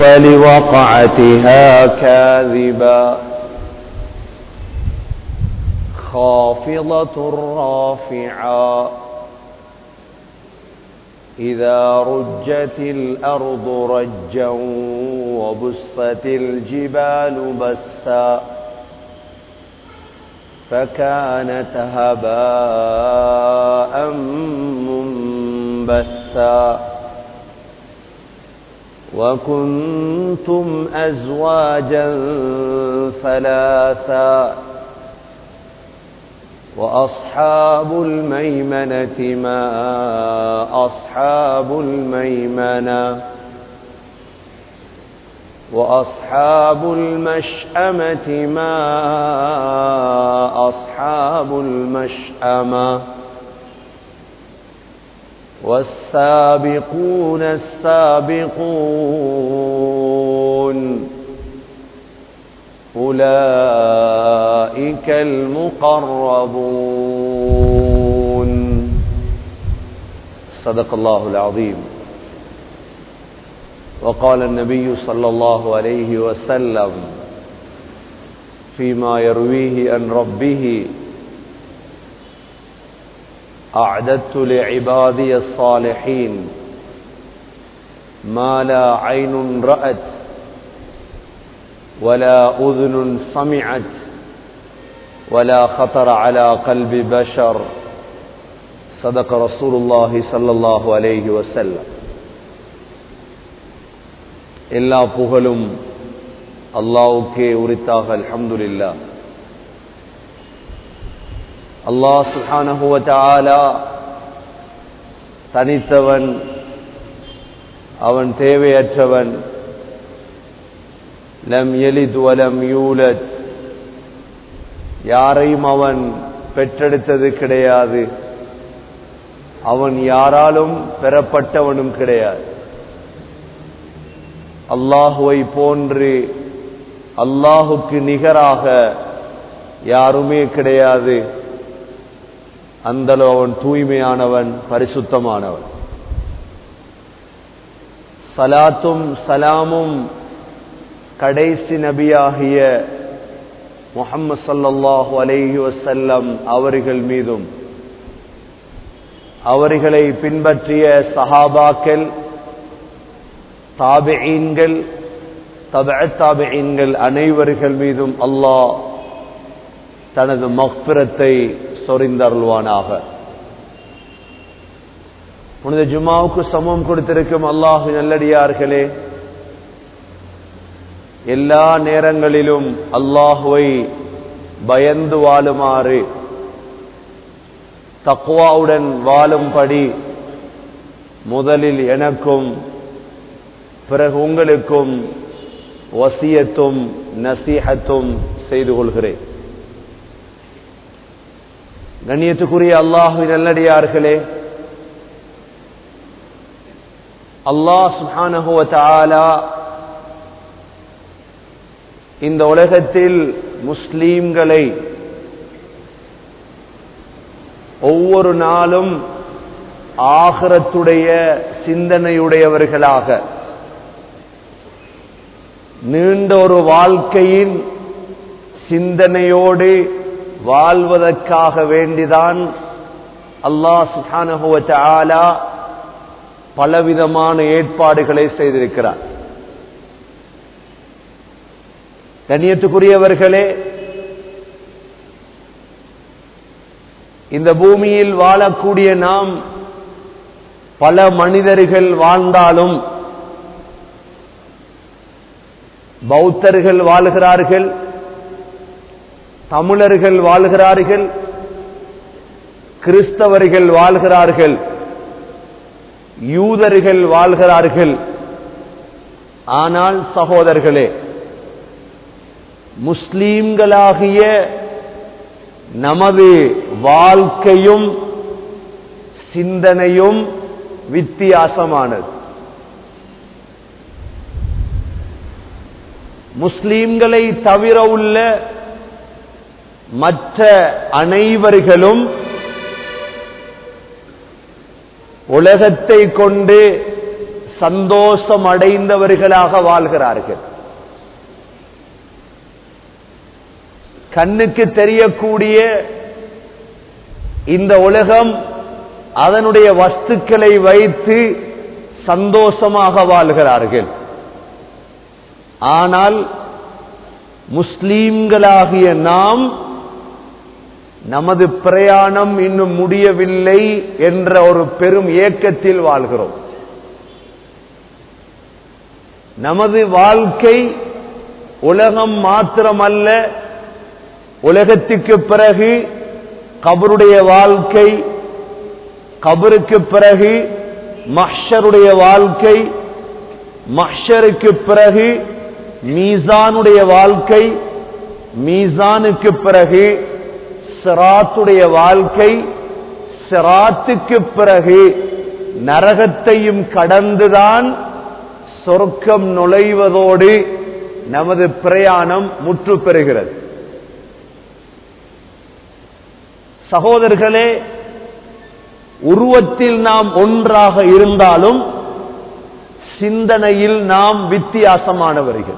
فلوقعتها كاذبا خافضة رافعة إذا رجت الأرض رجا وبست الجبال بسا فكانت هباء منبثا وكنتم أزواجا ثلاثا وأصحاب الميمنة ما أصحاب الميمنة وأصحاب المشأمة ما أصحاب المشأمة والسابقون السابقون أولئك المقربون صدق الله العظيم وقال النبي صلى الله عليه وسلم فيما يرويه عن ربه أعددت لعبادي الصالحين ما لا عين رأت ولا أذن سمعت ولا خطر على قلب بشر صدق رسول الله صلى الله عليه وسلم எல்லா புகழும் அல்லாவுக்கே உரித்தாக அல்ஹம்துலில்லா அல்லாஹ் சுஹானஹுவ தஆலா தனித்தவன் அவன் தேவையற்றவன் லம் எலித் வலம் யூலத் யாரையும் அவன் பெற்றெடுத்தது கிடையாது அவன் யாராலும் பெறப்பட்டவனும் கிடையாது அல்லாஹுவை போன்று அல்லாஹுக்கு நிகராக யாருமே கிடையாது அந்தளவு அவன் தூய்மையானவன் பரிசுத்தமானவன் சலாத்தும் சலாமும் கடைசி நபியாகிய முகம்மது சல்லாஹூ அலைஹி வசல்லம் அவர்கள் மீதும் அவர்களை பின்பற்றிய சஹாபாக்கள் தாபியீன்கள் தப தாபியீன்கள் அனைவர்கள் மீதும் அல்லாஹ் தனது மக்பிரத்தை சொரிந்தருள்வானாக புனித ஜுமாவுக்கு சமம் கொடுத்திருக்கும் அல்லாஹு நல்லடியார்களே எல்லா நேரங்களிலும் அல்லாஹுவை பயந்து வாழுமாறு தக்குவாவுடன் வாழும்படி முதலில் எனக்கும் பிறகு உங்களுக்கும் வசியத்தும் நசீகத்தும் செய்து கொள்கிறேன் கண்ணியத்துக்குரிய அல்லாஹு நல்லடியார்களே அல்லாஹ் சுஹானஹுவ தாலா இந்த உலகத்தில் முஸ்லீம்களை ஒவ்வொரு நாளும் ஆகரத்துடைய சிந்தனையுடையவர்களாக நீண்ட ஒரு வாழ்க்கையின் சிந்தனையோடு வாழ்வதற்காக வேண்டிதான் அல்லாஹ் சுஹானஹுவ ஆலா பலவிதமான ஏற்பாடுகளை செய்திருக்கிறார் கண்ணியத்துக்குரியவர்களே இந்த பூமியில் வாழக்கூடிய நாம் பல மனிதர்கள் வாழ்ந்தாலும் பௌத்தர்கள் வாழ்கிறார்கள் தமிழர்கள் வாழ்கிறார்கள் கிறிஸ்தவர்கள் வாழ்கிறார்கள் யூதர்கள் வாழ்கிறார்கள் ஆனால் சகோதரர்களே முஸ்லீம்களாகிய நமது வாழ்க்கையும் சிந்தனையும் வித்தியாசமானது முஸ்லீம்களை தவிர உள்ள மற்ற அனைவர்களும் உலகத்தை கொண்டு சந்தோஷம் அடைந்தவர்களாக வாழ்கிறார்கள் கண்ணுக்கு தெரியக்கூடிய இந்த உலகம் அதனுடைய வஸ்துக்களை வைத்து சந்தோஷமாக வாழ்கிறார்கள் ஆனால் முஸ்லீம்களாகிய நாம் நமது பிரயாணம் இன்னும் முடியவில்லை என்ற ஒரு பெரும் ஏக்கத்தில் வாழ்கிறோம் நமது வாழ்க்கை உலகம் மாத்திரமல்ல உலகத்துக்கு பிறகு கபருடைய வாழ்க்கை கபருக்கு பிறகு மஹ்ஷருடைய வாழ்க்கை மஹ்ஷருக்கு பிறகு மீசானுடைய வாழ்க்கை மீசானுக்கு பிறகு சிராத்துடைய வாழ்க்கை சிராத்துக்கு பிறகு நரகத்தையும் கடந்துதான் சொர்க்கம் நுழைவதோடு நமது பிரயாணம் முற்று பெறுகிறது சகோதரர்களே உருவத்தில் நாம் ஒன்றாக இருந்தாலும் சிந்தனையில் நாம் வித்தியாசமானவர்கள்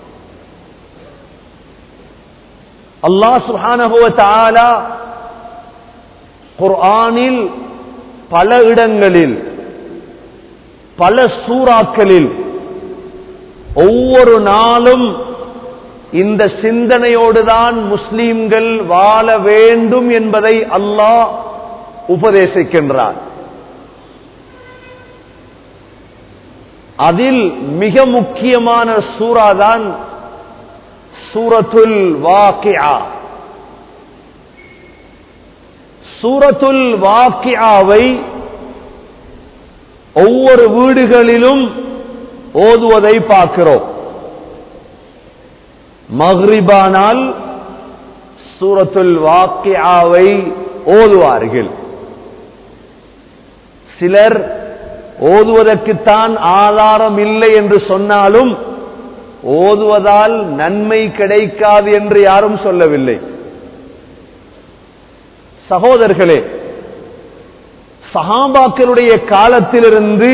அல்லாஹ் சுஹானஹுவ தாலா குர்ஆனில் பல இடங்களில் பல சூறாக்களில் ஒவ்வொரு நாளும் இந்த சிந்தனையோடுதான் முஸ்லீம்கள் வாழ வேண்டும் என்பதை அல்லாஹ் உபதேசிக்கின்றார் அதில் மிக முக்கியமான சூறாதான் சூரத்துல் வாக்கியா சூரத்துல் வாக்கியாவை ஒவ்வொரு வீடுகளிலும் ஓதுவதை பார்க்கிறோம் மஹ்ரிபானால் சூரத்துல் வாக்கியாவை ஓதுவார்கள் சிலர் ஓதுவதற்குத்தான் ஆதாரம் இல்லை என்று சொன்னாலும் ஓதுவதால் நன்மை கிடைக்காது என்று யாரும் சொல்லவில்லை சகோதரர்களே சஹாபாக்களுடைய காலத்திலிருந்து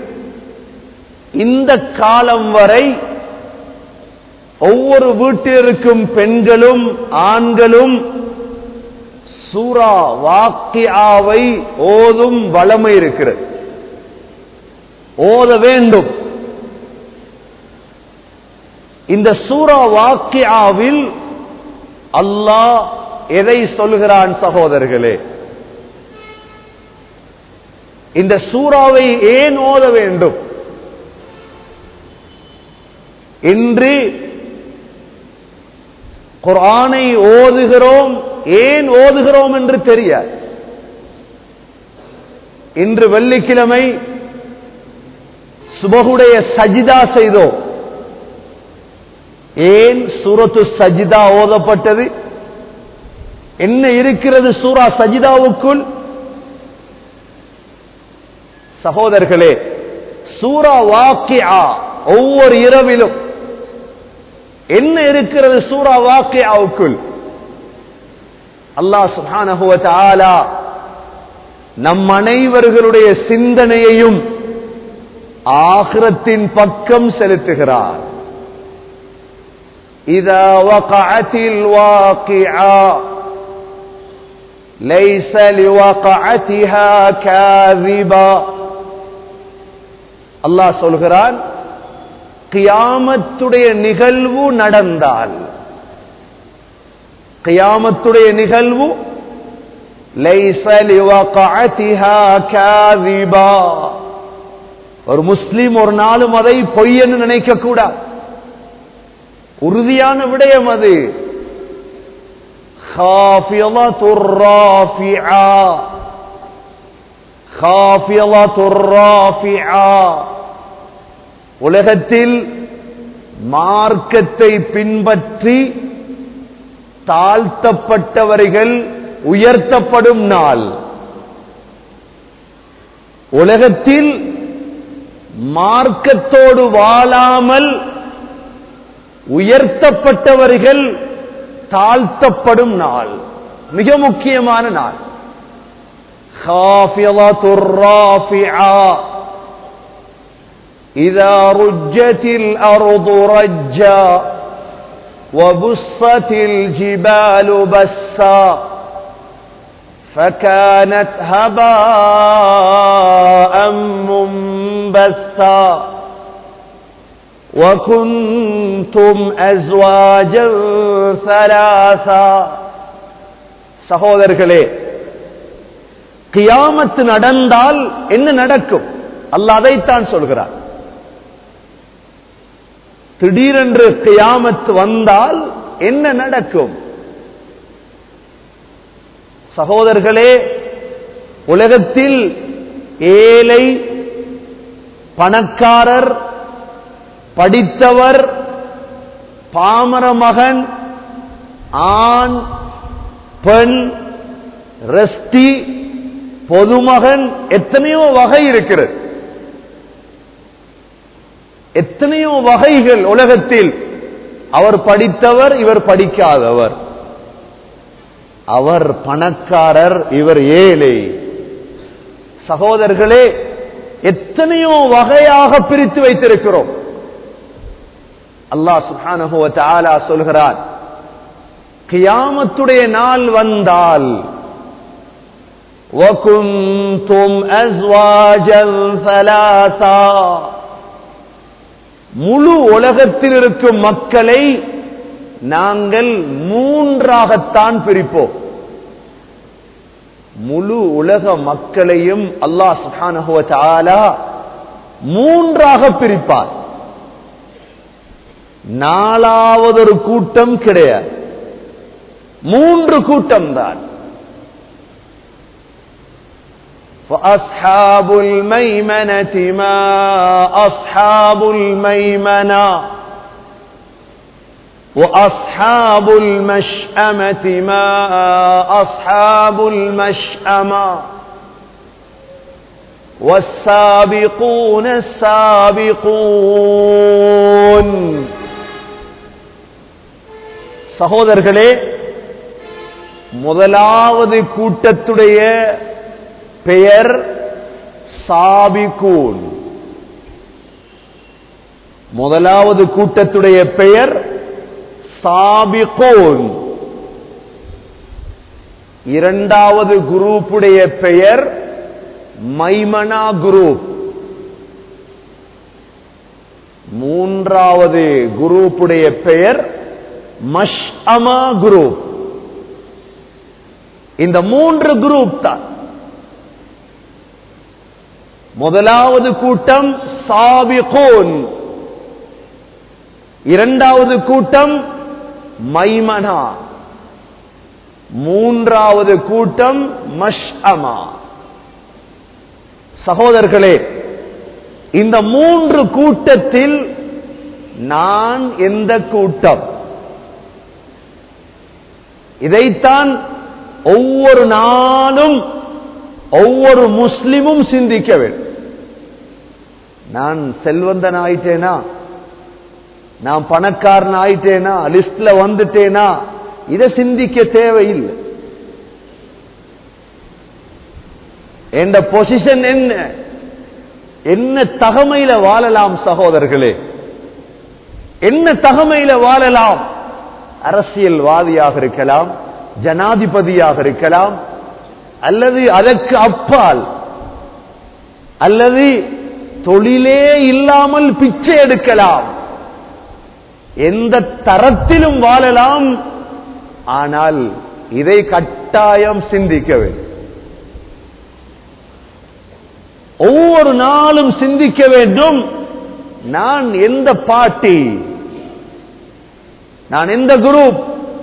இந்த காலம் வரை ஒவ்வொரு வீட்டில் இருக்கும் பெண்களும் ஆண்களும் சூரா வாக்கியாவை ஓதும் வளமை இருக்கிறது ஓத வேண்டும் இந்த சூரா வாக்கியாவில் அல்லாஹ் எதை சொல்கிறான் சகோதரர்களே இந்த சூறாவை ஏன் ஓத வேண்டும் இன்று குரானை ஓதுகிறோம் ஏன் ஓதுகிறோம் என்று தெரியாது இன்று வெள்ளிக்கிழமை சுபகுடைய சஜிதா செய்தோம் ஏன் சூரத்து சஜிதா ஓதப்பட்டது என்ன இருக்கிறது சூரா சஜிதாவுக்குள் சகோதரர்களே சூரா வாக்கியா ஒவ்வொரு இரவிலும் என்ன இருக்கிறது சூரா வாக்கியாவுக்குள் அல்லாஹ் சுஹானஹுவ தஆலா நம் அனைவர்களுடைய சிந்தனையையும் ஆகிரத்தின் பக்கம் செலுத்துகிறார் إذا وقعت الواقعة ليس لوقعتها كاذبا அல்லாஹ் சொல்கிறான் கியாமத்துடைய நிகழ்வு நடந்தால் கியாமத்துடைய நிகழ்வு லைஸ லிவகஅதிஹா காதிபா ஒரு முஸ்லிம் ஒரு நாளும் அதை பொய்யன்னு நினைக்க கூடாது உறுதியான விடயம் அது خافضة رافعة خافضة رافعة உலகத்தில் மார்க்கத்தை பின்பற்றி தாழ்த்தப்பட்டவர்கள் உயர்த்தப்படும் நாள் உலகத்தில் மார்க்கத்தோடு வாழாமல் உயர்த்தப்பட்டவர்கள் தாழ்த்தப்படும் நாள் மிக முக்கியமான நாள் خافضة رافعة إذا رجت الأرض رجا وبصت الجبال بسا فكانت هباء منبثا وكنتم أزواجا ثلاثا சகோதரர்களே கியாமத்து நடந்தால் என்ன நடக்கும் அல்லாஹ் அதைத்தான் சொல்கிறார் திடீரென்று கியாமத்து வந்தால் என்ன நடக்கும் சகோதரர்களே உலகத்தில் ஏழை பணக்காரர் படித்தவர் பாமர மகன் ஆண் பெண் ரெஸ்டி பொதுமகன் எத்தனையோ வகை இருக்கிறது எத்தனையோ வகைகள் உலகத்தில் அவர் படித்தவர் இவர் படிக்காதவர் அவர் பணக்காரர் இவர் ஏழை சகோதரர்களே எத்தனையோ வகையாக பிரித்து வைத்திருக்கிறோம் அல்லாஹ் சுப்ஹானஹு வ தஆலா சொல்கிறார் கியாமத்துடைய நாள் வந்தால் وَكُنْتُمْ أَزْوَاجًا ثَلَاثًا முழு உலகத்தில் இருக்கும் மக்களை நாங்கள் மூன்றாகத்தான் பிரிப்போம் முழு உலக மக்களையும் அல்லாஹ் சுப்ஹானஹு வ தஆலா மூன்றாக பிரிப்பார் நாலாவது ஒரு கூட்டம் கிடையாது மூன்று கூட்டம் தான் فأصحاب الميمنة ما أصحاب الميمنة وأصحاب المشأمة ما أصحاب المشأمة والسابقون السابقون சகோதரர்களே முதலாவது கூட்டத்துடைய பெயர் சாபிகூன் முதலாவது கூட்டத்துடைய பெயர் சாபிகூன் இரண்டாவது குரூப்புடைய பெயர் மைமனா குரூப் மூன்றாவது குரூப்புடைய பெயர் மஷ்அமா குரூப் இந்த மூன்று குரூப் தான் முதலாவது கூட்டம் சாபிகோன் இரண்டாவது கூட்டம் மைமனா மூன்றாவது கூட்டம் மஷ்அமா சகோதரர்களே இந்த மூன்று கூட்டத்தில் நான் எந்த கூட்டம் இதைத்தான் ஒவ்வொரு நாளும் ஒவ்வொரு முஸ்லிமும் சிந்திக்க வேண்டும் நான் செல்வந்தன் ஆயிட்டேனா நான் பணக்காரன் ஆயிட்டேனா லிஸ்ட்ல வந்துட்டேனா இதை சிந்திக்க தேவையில்லை என்ற பொசிஷன் என்ன என்ன தகமையில வாழலாம் சகோதரர்களே என்ன தகமையில வாழலாம் அரசியல்வாதியாக இருக்கலாம் ஜனாதிபதியாக இருக்கலாம் அல்லது அதற்கு அப்பால் அல்லது தொழிலே இல்லாமல் பிச்சை எடுக்கலாம் எந்த தரத்திலும் வாழலாம் ஆனால் இதை கட்டாயம் சிந்திக்க வேண்டும் ஒவ்வொரு நாளும் சிந்திக்க வேண்டும் நான் எந்த பார்ட்டி நான் எந்த குரூப்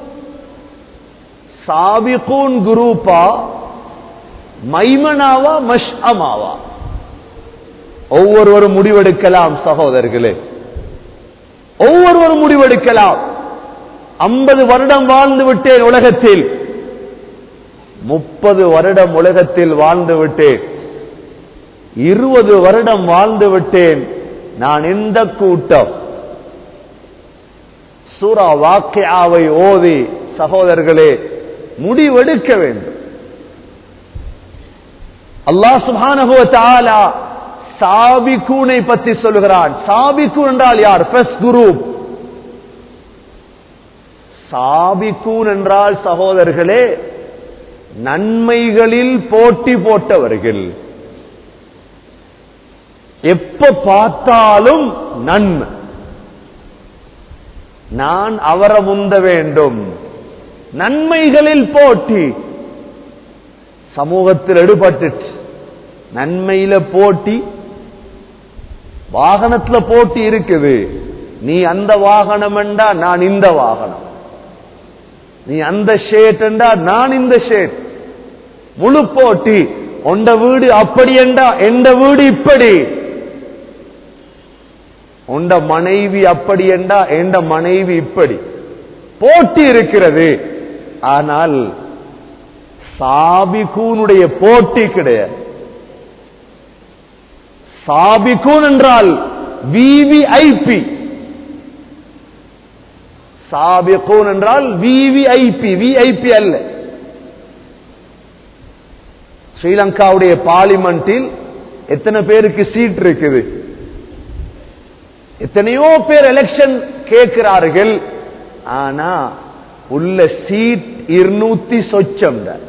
சாபிகூன் குரூப்பா மைமனாவா மஷ்அமாவா ஒவ்வொருவரும் முடிவெடுக்கலாம் சகோதரர்களே ஒவ்வொருவரும் முடிவெடுக்கலாம் ஐம்பது வருடம் வாழ்ந்து விட்டேன் உலகத்தில் முப்பது வருடம் உலகத்தில் வாழ்ந்து விட்டேன் இருபது வருடம் வாழ்ந்து விட்டேன் நான் எந்த கூட்டம் சூரா வாக்கியாவை ஓதி சகோதரர்களே முடிவெடுக்க வேண்டும் அல்லாஹ் சுபானகுவ தாலா சாபிகூனை பற்றி சொல்லுகிறான் சாபிகூன் என்றால் யார் ஃபர்ஸ்ட் குரூப் சாபிகூன் என்றால் சகோதரர்களே நன்மைகளில் போட்டி போட்டவர்கள் எப்ப பார்த்தாலும் நன்மை நான் அவரை முந்த வேண்டும் நன்மைகளில் போட்டி சமூகத்தில் எடுபட்டுச்சு நன்மையில போட்டி வாகனத்துல போட்டி இருக்குது நீ அந்த வாகனம் என்றா நான் இந்த வாகனம் நீ அந்த ஷேட் என்றா நான் இந்த ஷேட் முழு போட்டி உண்ட வீடு அப்படி என்றா எந்த வீடு இப்படி உண்ட மனைவி அப்படி என்றா எந்த மனைவி இப்படி போட்டி இருக்கிறது ஆனால் சாபிகூனுடைய போட்டி கிடையாது சாபிகூன் என்றால் விவிஐபி சாபிகூன் என்றால் விவிஐபி விஐபி அல்ல ஸ்ரீலங்காவுடைய பார்லிமெண்டில் எத்தனை பேருக்கு சீட் இருக்குது எத்தனையோ பேர் எலெக்ஷன் கேட்கிறார்கள் ஆனா உள்ள சீட் இருநூத்தி சொச்சம் தான்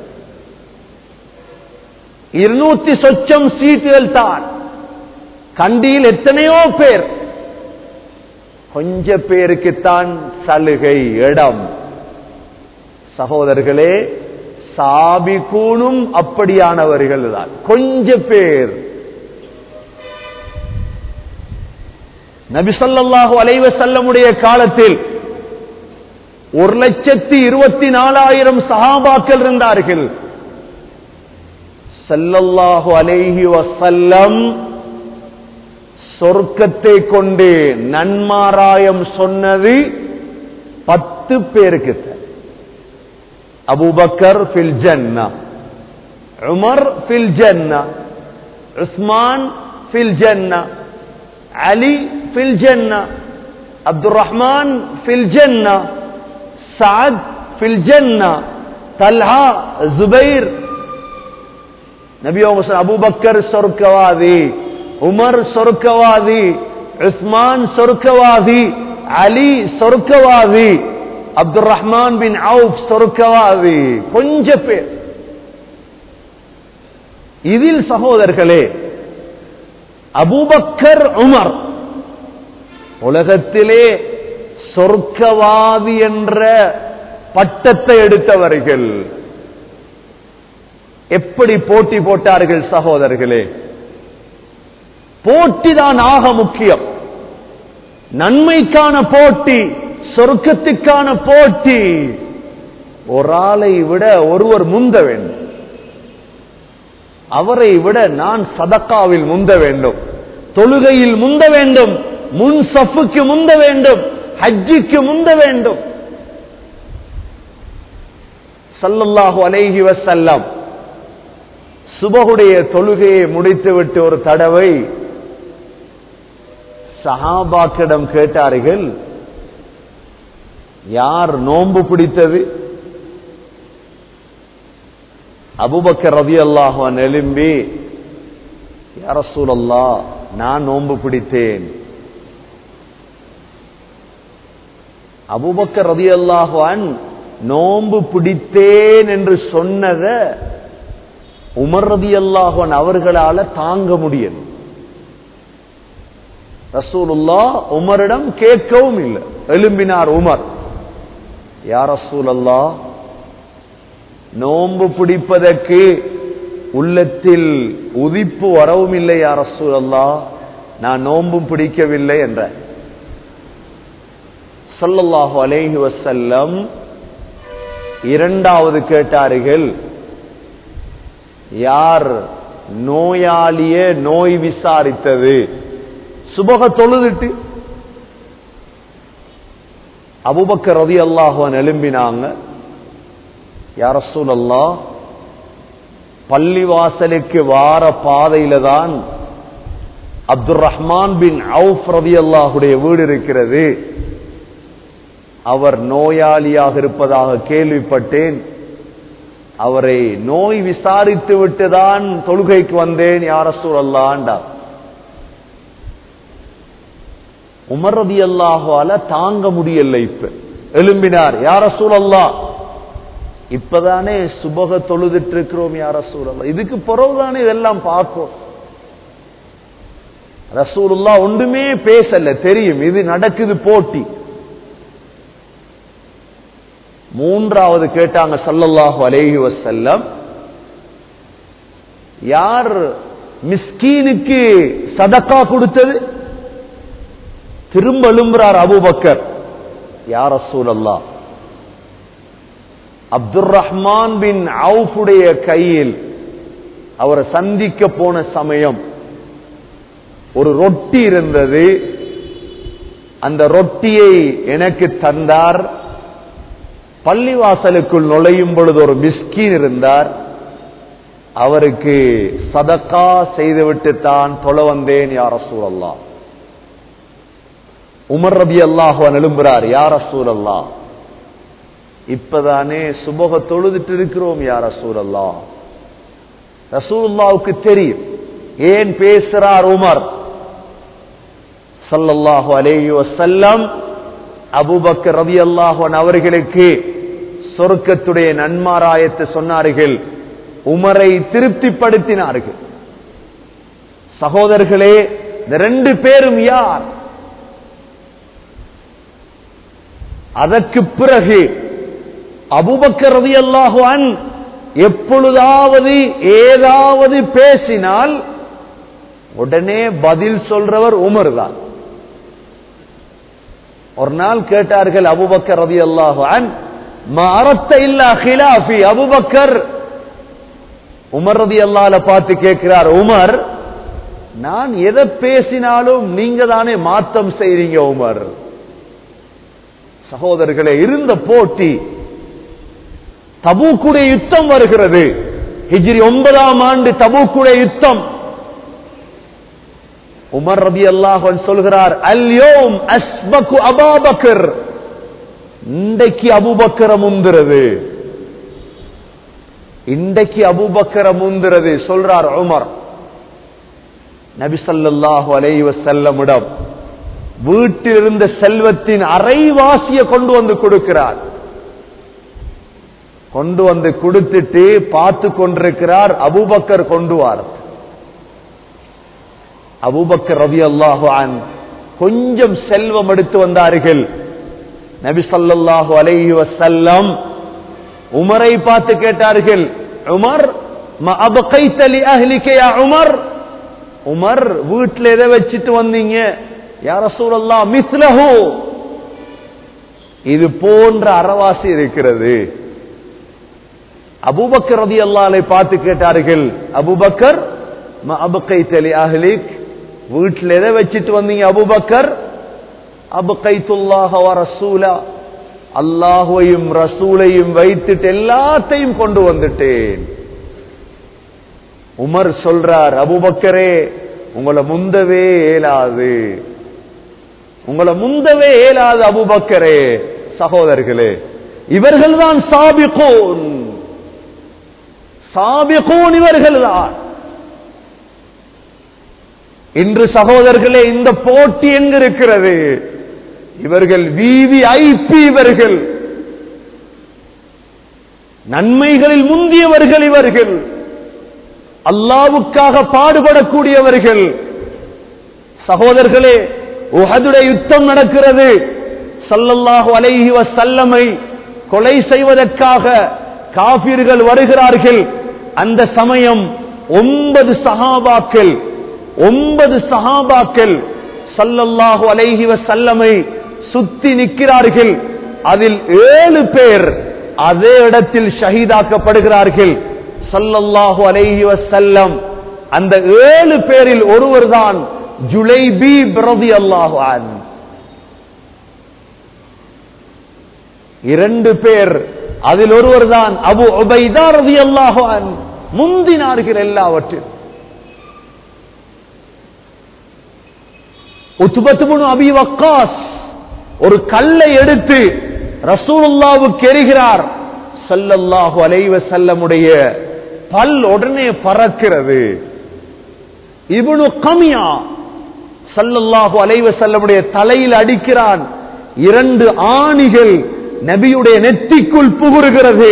இருநூத்தி சொச்சம் சீட்டுகள் தான் கண்டியில் எத்தனையோ பேர் கொஞ்ச பேருக்குத்தான் சலுகை இடம் சகோதரர்களே சாபிகூனும் அப்படியானவர்கள் தான் கொஞ்ச பேர் நபிசல்லாஹு அலைவ செல்லமுடைய காலத்தில் ஒரு லட்சத்தி இருபத்தி நாலாயிரம் சஹாபாக்கள் இருந்தார்கள் சல்லல்லாஹு அலைஹி வசல்லம் சொர்க்கத்தை கொண்டு நன்மாராயம் சொன்னது பத்து பேருக்கு அபுபக்கர் ஃபில் ஜன்னா உமர் ஃபில் ஜன்னா உஸ்மான் ஃபில் ஜன்னா அலி ஃபில் ஜன்னா அப்துல் ரஹ்மான் ஃபில் ஜன்னா சாத் ஃபில் ஜன்னா தல்ஹா ஜுபைர் நபி அபுபக்கர் சொர்க்கவாதி உமர் சொர்க்கவாதி உஸ்மான் சொர்க்கவாதி அலி சொர்க்கவாதி அப்துல் ரஹ்மான் பின் அவுப் சொர்க்கவாதி கொஞ்ச பேர் இதில் சகோதரர்களே அபூபக்கர் உமர் உலகத்திலே சொர்க்கவாதி என்ற பட்டத்தை எடுத்தவர்கள் எப்படி போட்டி போட்டார்கள் சகோதரர்களே போட்டிதான் ஆக முக்கியம் நன்மைக்கான போட்டி சொர்க்கத்துக்கான போட்டி ஒரு ஆளை விட ஒருவர் முந்த வேண்டும் அவரை விட நான் சதக்காவில் முந்த வேண்டும் தொழுகையில் முந்த வேண்டும் முன் சஃபுக்கு முந்த வேண்டும் ஹஜ்ஜுக்கு முந்த வேண்டும் சல்லல்லாஹு அலைஹி வசல்லம் சுபகுடைய தொழுகையை முடித்துவிட்டு ஒரு தடவை சஹாபாக்கிடம் கேட்டார்கள் யார் நோன்பு பிடித்தது அபுபக்கர் ரவி அல்லாஹான் எழும்பி யார சூழல்லா நான் நோன்பு பிடித்தேன் அபுபக்கர் ரதி அல்லாஹான் நோன்பு பிடித்தேன் என்று சொன்னத உமர் ரதி அல்லாஹான் அவர்களால தாங்க முடியும் ரசூலுல்லா உமரிடம் கேட்கவும் இல்லை எழும்பினார் உமர் யார் ரசூல் அல்லா நோன்பு பிடிப்பதற்கு உள்ளத்தில் உதிப்பு வரவும் இல்லை யார் ரசூல் அல்லா நான் நோன்பும் பிடிக்கவில்லை என்ற சொல்லல்லாஹு அலேஹி வசல்லம் இரண்டாவது கேட்டார்கள் யார் நோயாளிய நோய் விசாரித்தது சுபக தொழுதுட்டு அபுபக்கர் ரதி அல்லாஹுவன் எழும்பினாங்க யார சூழல்லா பள்ளிவாசலுக்கு வார பாதையில தான் அப்துல் ரஹ்மான் பின் அவுஃப் ரதி அல்லாஹுடைய வீடு இருக்கிறது அவர் நோயாளியாக இருப்பதாக கேள்விப்பட்டேன் அவரை நோய் விசாரித்து விட்டுதான் தொழுகைக்கு வந்தேன் யார சூழல்லாண்டா உமர் ரதி அல்லாஹால தாங்க முடியல இப்ப எழும்பினார் யார சூழல்லா இப்பதானே சுபக தொழுதுட்டு இருக்கிறோம் யார சூழல்லா இதுக்கு பிறகுதானே இதெல்லாம் பார்க்கும் ரசூலுல்லா ஒன்றுமே பேசல தெரியும் இது நடக்குது போட்டி மூன்றாவது கேட்டாங்க சல்லல்லாஹு அலைஹி வசல்லம் யார் மிஸ்கீனுக்கு சதக்கா கொடுத்தது திரும்ப எழும்புறார் அபுபக்கர் யார் ரசூலல்லா அப்துல் ரஹ்மான் பின் அவுஃபுடைய கையில் அவரை சந்திக்க போன சமயம் ஒரு ரொட்டி இருந்தது அந்த ரொட்டியை எனக்கு தந்தார் பள்ளிவாசலுக்குள் நுழையும் பொழுது ஒரு மிஸ்கீன் இருந்தார் அவருக்கு சதக்கா செய்துவிட்டு தான் தொலை வந்தேன் யார் சூழல்லா உமர் ரபி அல்லாஹுவன் எழும்புறார் யார் சூழல்லா இப்பதானே சுபக தொழுதுட்டு இருக்கிறோம் யார் சூழல்லா ரசூலுல்லாவுக்கு தெரியும் ஏன் பேசுறார் உமர் சல்லல்லாஹு அலேஹி வசல்லம் அபுபக்கர் ரவி அல்லாஹன் அவர்களுக்கு சொர்க்கத்துடைய நன்மாராயத்தை சொன்னார்கள் உமரை திருப்திப்படுத்தினார்கள் சகோதரர்களே இந்த ரெண்டு பேரும் யார் அதற்கு பிறகு அபுபக்கர் ரவி அல்லாஹுவான் எப்பொழுதாவது ஏதாவது பேசினால் உடனே பதில் சொல்றவர் உமர் தான் ஒரு நாள் கேட்டார்கள் அபுபக்கர் ரவி அல்லாஹான் மரத்த இல்லா ஹிலாஃபி அபுபக்கர் உமர் ரதி அல்லால பார்த்து கேட்கிறார் உமர் நான் எதை பேசினாலும் நீங்க தானே மாத்தம் செய்றீங்க உமர் சகோதரர்களே இருந்த போட்டி தபூக்குடைய யுத்தம் வருகிறது ஹிஜ்ரி ஒன்பதாம் ஆண்டு தபூக்குடைய யுத்தம் உமர் ரபி அல்லாஹன் சொல்கிறார் அல்யோம் அஸ்பகு அபாபக்கர் இன்றைக்கு அபுபக்கர முந்துறது இன்றைக்கு அபுபக்கர முந்துறது சொல்றார் உமர் நபி ஸல்லல்லாஹு அலைஹி வஸல்லமிடம் வீட்டில் இருந்த செல்வத்தின் அரைவாசிய கொண்டு வந்து கொடுக்கிறார் கொண்டு வந்து கொடுத்துட்டு பார்த்து கொண்டிருக்கிறார் அபூபக்கர் கொண்டு வார் அபூபக்கர் ரவி அல்லாஹு கொஞ்சம் செல்வம் எடுத்து வந்தார்கள் நபி ஸல்லல்லாஹு அலைஹி வஸல்லம் உமரை பார்த்து கேட்டார்கள் உமர் ம அபகைத லி அஹ்லிக யா உமர் உமர் வீட்டில் எதை வச்சுட்டு வந்தீங்க யா ரசூலல்லாஹ் மிஸ்லஹு இது போன்ற அறவாசி இருக்கிறது அபூபக்கர் ரதி அல்லாலை பார்த்து கேட்டார்கள் அபூபக்கர் ம அபகைத லி அஹ்லிக் வீட்டில் எதை வச்சுட்டு வந்தீங்க அபூபக்கர் அபகைத்துல்லாஹ வ ரசூலா அல்லாஹுவையும் ரசூலையும் வைத்துட்டு எல்லாத்தையும் கொண்டு வந்துட்டேன் உமர் சொல்றார் அபுபக்கரே உங்களை முந்தவே ஏலாது உங்களை முந்தவே ஏலாது அபுபக்கரே சகோதரர்களே இவர்கள் தான் சாபிகோன் சாபிகோன் இவர்கள் தான் இன்று சகோதரர்களே இந்த போட்டி எங்க இருக்கிறது இவர்கள் விவி ஐபி இவர்கள் நன்மைகளில் முந்தியவர்கள் இவர்கள் அல்லாவுக்காக பாடுபடக்கூடியவர்கள் சகோதரர்களே உஹதுடைய யுத்தம் நடக்கிறது சல்லல்லாஹு அலைஹி வசல்லமை கொலை செய்வதற்காக காபிர்கள் வருகிறார்கள் அந்த சமயம் ஒன்பது சஹாபாக்கள் ஒன்பது சஹாபாக்கள் சல்லல்லாஹு அலைஹி வசல்லமை சுத்தி நிற்கிறார்கள் அதில் ஏழு பேர் அதே இடத்தில் ஷஹீதாக்கப்படுகிறார்கள் சல்லல்லாஹு அலைஹி வசல்லம் அந்த ஏழு பேரில் ஒருவர் தான் ஜுலைபி பிரதி அல்லாஹு இரண்டு பேர் அதில் ஒருவர் தான் அபு உபைதா ரதி அல்லாஹு முந்தினார்கள் எல்லாவற்றில் உத்துபத்துபுனு அபி வக்காஸ் ஒரு கல்லை எடுத்து ரசூலுல்லாவுக்கு எரிகிறார் சல்லல்லாஹு அலைவ செல்லமுடைய பல் உடனே பறக்கிறது இவனு கமியா சல்லல்லாஹு அலைவ செல்லமுடைய தலையில் அடிக்கிறான் இரண்டு ஆணிகள் நபியுடைய நெத்திக்குள் புகுறுகிறது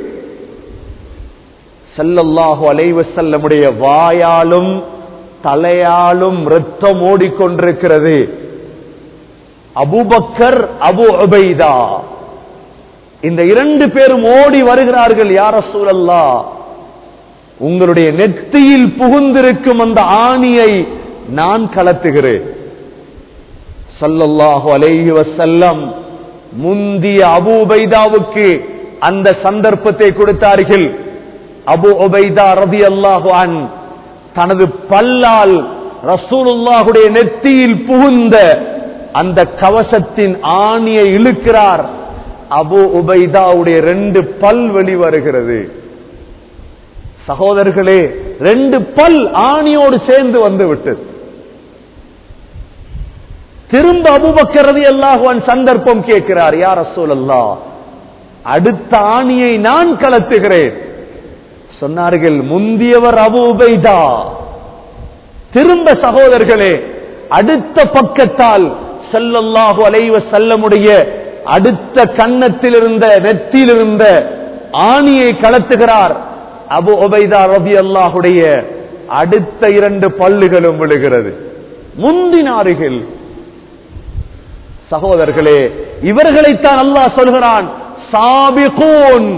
சல்லல்லாஹு அலைவ செல்லமுடைய வாயாலும் தலையாலும் ரத்தம் ஓடிக்கொண்டிருக்கிறது அபுபக்கர் அபு உபைதா இந்த இரண்டு பேரும் ஓடி வருகிறார்கள் யார சூழல்லா உங்களுடைய நெத்தியில் புகுந்திருக்கும் அந்த ஆணியை நான் கலத்துகிறேன் சல்லல்லாஹு அலைஹி வசல்லம் முந்திய அபு உபைதாவுக்கு அந்த சந்தர்ப்பத்தை கொடுத்தார்கள் அபு உபைதா ரதி அல்லாஹு அன் தனது பல்லால் ரசூலுல்லாஹுடைய நெத்தியில் புகுந்த அந்த கவசத்தின் ஆணியை இழுக்கிறார் அபு உபைதாவுடைய ரெண்டு பல் வெளி வருகிறது சகோதரர்களே ரெண்டு பல் ஆணியோடு சேர்ந்து வந்து விட்டது திரும்ப அபுபக்கரது அல்லாஹுவன் சந்தர்ப்பம் கேட்கிறார் யார் ரசூல் அல்லா அடுத்த ஆணியை நான் கலத்துகிறேன் சொன்னார்கள் முந்தியவர் அபு உபைதா திரும்ப சகோதரர்களே அடுத்த பக்கத்தால் செல்லல்லாஹு அலைவ செல்லமுடைய அடுத்த கன்னத்தில் இருந்த நெத்தியில் இருந்த ஆணியை கலத்துகிறார் அபு ஒபைதா ரபி அல்லாஹுடைய அடுத்த இரண்டு பல்லுகளும் விழுகிறது முந்தினார்கள் சகோதரர்களே இவர்களைத்தான் அல்லாஹ் சொல்கிறான் சாபிகோன்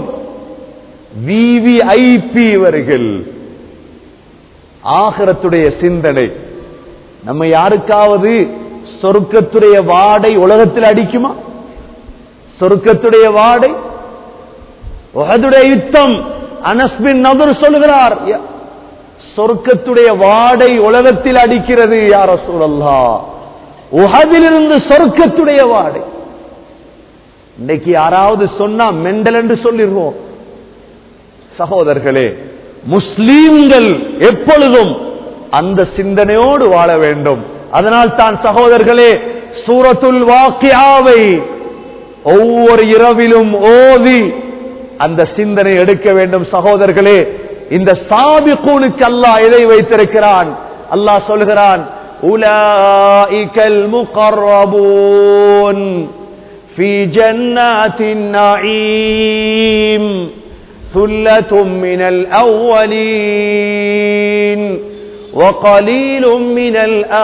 விவிஐபி இவர்கள் ஆகரத்துடைய சிந்தனை நம்ம யாருக்காவது சொருக்கத்துடைய வாடை உலகத்தில் அடிக்குமா சொருக்கத்துடைய வாடை உகதுடைய யுத்தம் அனஸ்பின் நபர் சொல்கிறார் சொர்க்கத்துடைய வாடை உலகத்தில் அடிக்கிறது யார சூழல்லா உகதிலிருந்து சொர்க்கத்துடைய வாடை இன்னைக்கு யாராவது சொன்னா மெண்டல் என்று சொல்லிடுவோம் சகோதரர்களே முஸ்லீம்கள் எப்பொழுதும் அந்த சிந்தனையோடு வாழ வேண்டும் அதனால் தான் சகோதரர்களே சூரத்துல் வாக்கியாவை ஒவ்வொரு இரவிலும் ஓதி அந்த சிந்தனை எடுக்க வேண்டும் சகோதரர்களே இந்த சாபிகூனுக்கு அல்லாஹ் எதை வைத்திருக்கிறான் அல்லாஹ் சொல்கிறான் உலாஇகல் முகர்ரபூன் في جنات النعيم ثلة من الأولين وقليل من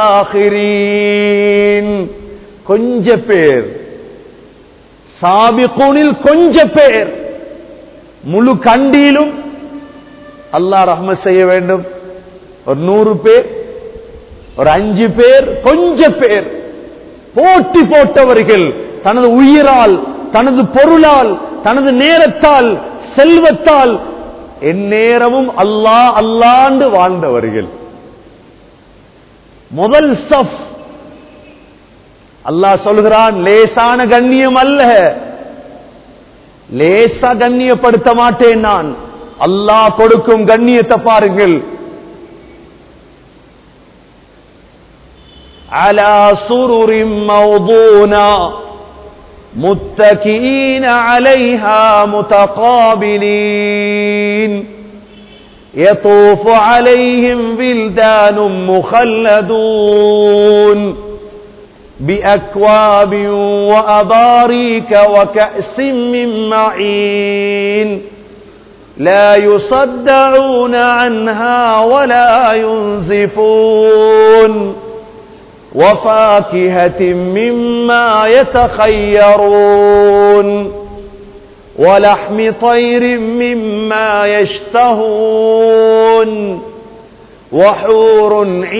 الآخرين கொஞ்ச பேர் சாபிகூனில் கொஞ்ச பேர் முழு கண்டியிலும் அல்லாஹ் ரஹ்மத் செய்ய வேண்டும் ஒரு நூறு பேர் ஒரு அஞ்சு பேர் கொஞ்ச பேர் போட்டி போட்டவர்கள் தனது உயிரால் தனது பொருளால் தனது நேரத்தால் செல்வத்தால் எந்நேரமும் அல்லாஹ் அல்லாண்டு வாழ்ந்தவர்கள் முதல் சஃப் அல்லாஹ் சொல்கிறான் லேசான கண்ணியம் அல்ல லேசா கண்ணியப்படுத்த மாட்டேன் நான் அல்லாஹ் கொடுக்கும் கண்ணியத்தை பாருங்கள் على سرر موضونا متكئين عليها متقابلين يطوف عليهم بلدان مخلدون بأكواب وأباريك وكأس من معين لا يصدعون عنها ولا ينزفون وفاكهة مما يتخيرون ولحم طير مما يشتهون وحور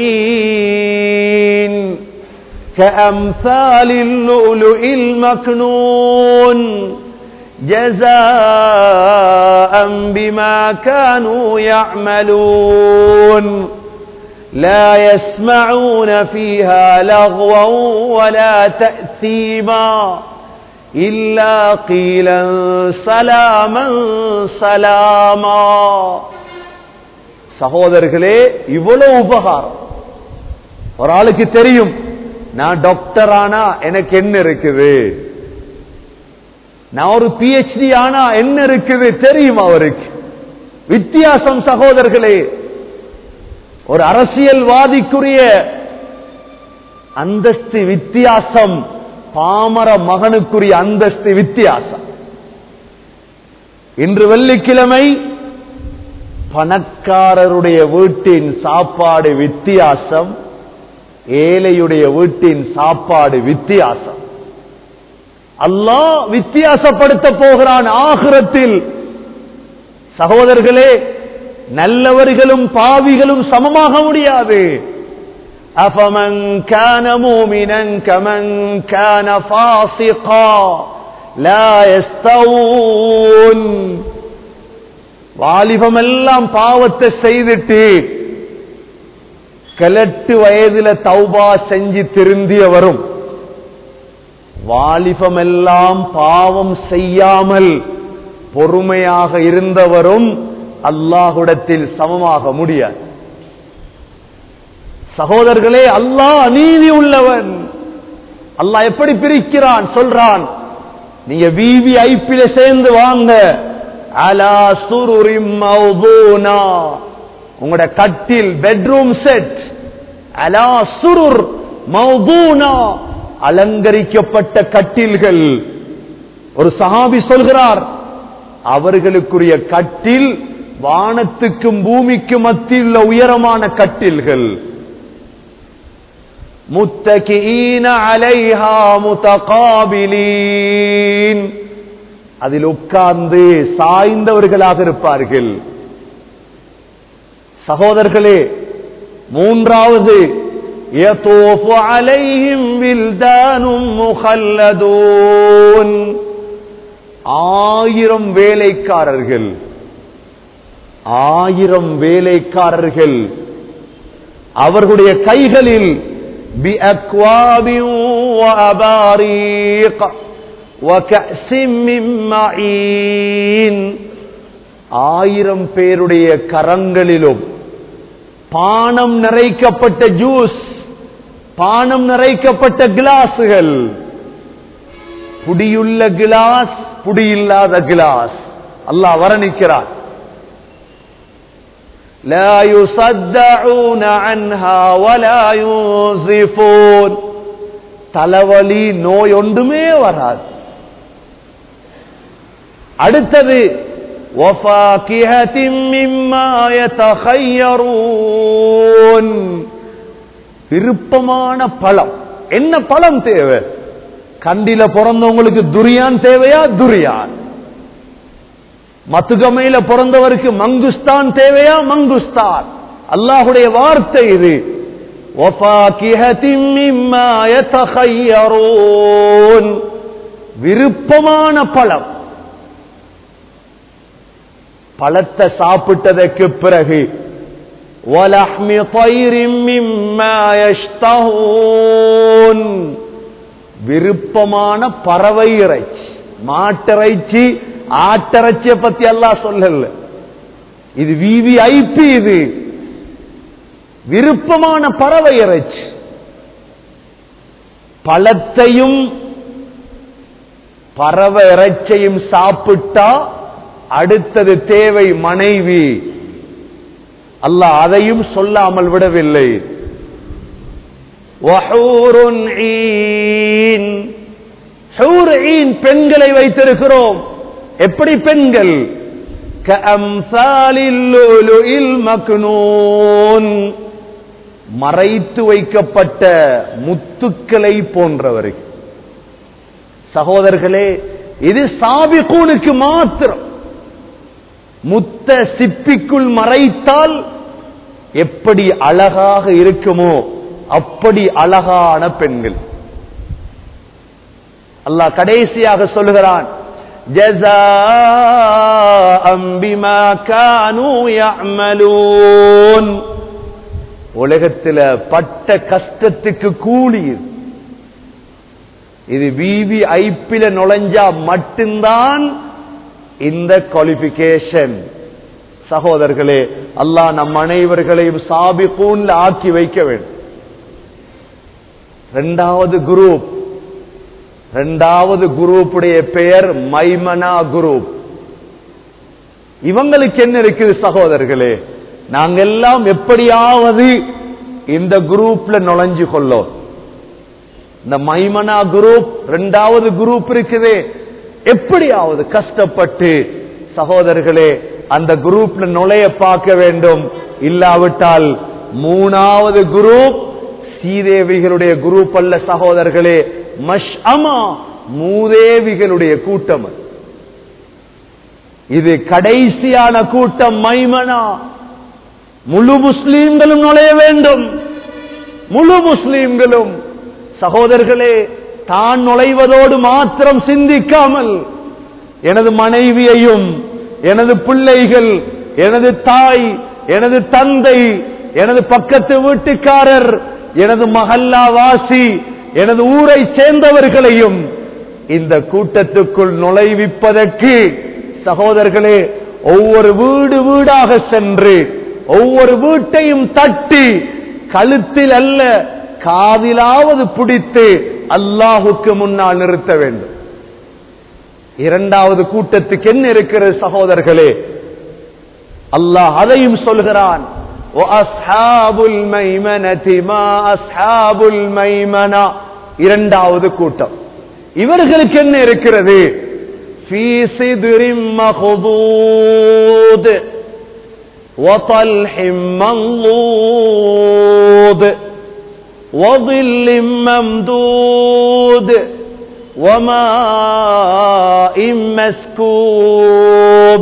عين كأمثال اللؤلؤ المكنون جزاء بما كانوا يعملون لا يسمعون فيها لغوا ولا تأثيما إلا قيلا سلاما سلاما சகோதரர்களே இவ்வளவு உபகாரம் ஒரு ஆளுக்கு தெரியும் நான் டாக்டர் ஆனா எனக்கு என்ன இருக்குது நான் ஒரு பிஹெச்டி ஆனா என்ன இருக்குது தெரியும் அவருக்கு வித்தியாசம் சகோதரர்களே ஒரு அரசியல்வாதிக்குரிய அந்தஸ்து வித்தியாசம் பாமர மகனுக்குரிய அந்தஸ்து வித்தியாசம் இன்று வெள்ளிக்கிழமை பணக்காரருடைய வீட்டின் சாப்பாடு வித்தியாசம் ஏழையுடைய வீட்டின் சாப்பாடு வித்தியாசம் அல்லாஹ் வித்தியாசப்படுத்த போகிறான் ஆகிரத்தில் சகோதரர்களே நல்லவர்களும் பாவிகளும் சமமாக முடியாது أفمن كان مؤمنا كمن كان فاسقا لا يستوون வாலிபம் எல்லாம் பாவத்தை செய்துட்டு கிழட்டு வயதுல தௌபா செஞ்சு திருந்தியவரும் வாலிபம் எல்லாம் பாவம் செய்யாமல் பொறுமையாக இருந்தவரும் அல்லாஹுடத்தில் சமமாக முடியாது சகோதரர்களே அல்லாஹ் அநீதி உள்ளவன் அல்லாஹ் எப்படி பிரிக்கிறான் சொல்றான் நீங்க விவிஐபில சேர்ந்து வாங்க அலா சுருரிம் மௌதூனா உங்களோட கட்டில் பெட்ரூம் செட் அலா சுருர் மௌதூனா அலங்கரிக்கப்பட்ட கட்டில்கள் ஒரு சஹாபி சொல்கிறார் அவர்களுக்குரிய கட்டில் வானத்துக்கும் பூமிக்கும் மத்தியில் உள்ள உயரமான கட்டில்கள் முத்தகீன அலைஹா முத்தகாபிலீன் அதில் உட்கார்ந்து சாய்ந்தவர்களாக இருப்பார்கள் சகோதரர்களே மூன்றாவது يطوف عليهم ولدان مخلدون ஆயிரம் வேலைக்காரர்கள் ஆயிரம் வேலைக்காரர்கள் அவர்களுடைய கைகளில் بأكواب وأباريق وكأس من معين ஆயிரம் பேருடைய கரங்களிலும் பானம் நிறைக்கப்பட்ட ஜூஸ் பானம் நிறைக்கப்பட்ட கிளாஸுகள் புடியுள்ள கிளாஸ் புடியில்லாத கிளாஸ் அல்லாஹ் வர்ணிக்கிறார் لا يصدعون عنها ولا ينزفون தலைவலி நோய் ஒன்றுமே வராது அடுத்தது وفاكهة مما يتخيرون விருப்பமான பழம் என்ன பழம் தேவை கண்டில பிறந்தவங்களுக்கு துரியான் தேவையா துரியான் மத்துகமையில பிறந்தவருக்கு மங்குஸ்தான் தேவையா மங்குஸ்தான் அல்லாஹுடைய வார்த்தை இது وَفَاكِهَةٍ مِّمَّا يَتَخَيَّرُونَ விருப்பமான பழம் பழத்தை சாப்பிட்டதற்கு பிறகு وَلَحْمِ طَيْرٍ مِّمَّا يَشْتَهُونَ விருப்பமான பறவை இறைச்சி மாட்டிறைச்சி ஆட்டிறைச்சிய பத்தி எல்லாம் சொல்லல இது விவிஐபி இது விருப்பமான பறவை இறைச்சி பழத்தையும் பறவை இறைச்சையும் சாப்பிட்டா அடுத்தது தேவை மனைவி அல்லாஹ் அதையும் சொல்லாமல் விடவில்லை وحور عين حور عين பெண்களை வைத்திருக்கிறோம் எப்படி பெண்கள் كأمثال اللؤلؤ المكنون மறைத்து வைக்கப்பட்ட முத்துக்களை போன்றவர்கள் சகோதரர்களே இது சாபிகூனுக்கு மாத்திரம் முத்த சிப்பிக்குள் மறைத்தால் எப்படி அழகாக இருக்குமோ அப்படி அழகான பெண்கள் அல்லாஹ் கடைசியாக சொல்லுகிறான் جزاء بما كانوا يعملون உலகத்தில் பட்ட கஷ்டத்துக்கு கூலி இது. இது விவி ஐப்பில நுழைஞ்சா மட்டும்தான் இந்த குவாலிபிகேஷன் சகோதரர்களே அல்லாஹ் நம் அனைவர்களையும் சாபிகூன்ல ஆக்கி வைக்க வேண்டும் இரண்டாவது குரூப் இரண்டாவது குரூப்புடைய பெயர் மைமனா குரூப் இவங்களுக்கு என்ன இருக்குது சகோதரர்களே நாங்க எல்லாம் எப்படியாவது இந்த குரூப்ல நுழைஞ்சு கொள்ளோம் இந்த மைமனா குரூப் ரெண்டாவது குரூப் இருக்குது எப்படியாவது கஷ்டப்பட்டு சகோதரர்களே அந்த குரூப்ல நுழைய பார்க்க வேண்டும் இல்லாவிட்டால் மூணாவது குரூப் சீதேவிகளுடைய குரூப் அல்ல சகோதரர்களே மஷ் அமா மூதேவிகளுடைய கூட்டம் அது. இது கடைசியான கூட்டம் மைமனா முழு முஸ்லீம்களும் நுழைய வேண்டும் முழு முஸ்லீம்களும் சகோதரர்களே தான் நுழைவதோடு மாத்திரம் சிந்திக்காமல் எனது மனைவியையும் எனது பிள்ளைகள் எனது தாய் எனது தந்தை எனது பக்கத்து வீட்டுக்காரர் எனது மகல்லா வாசி எனது ஊரை சேர்ந்தவர்களையும் இந்த கூட்டத்துக்குள் நுழைவிப்பதற்கு சகோதரர்களே ஒவ்வொரு வீடு வீடாக சென்று ஒவ்வொரு வீட்டையும் தட்டி கழுத்தில் அல்ல காதிலாவது பிடித்து அல்லாஹுக்கு முன்னால் நிறுத்த வேண்டும் இரண்டாவது கூட்டத்துக்கு என்ன இருக்கிறது சகோதரர்களே அல்லாஹ் அதையும் சொல்கிறான் وَأَصْحَابُ الْمَيْمَنَةِ مَا أَصْحَابُ الْمَيْمَنَةِ இரண்டாவது கூட்டம் இவர்களுக்கு என்ன இருக்கிறது في صدر مخضود وطلح منضود وظل ممدود وماء مسكوب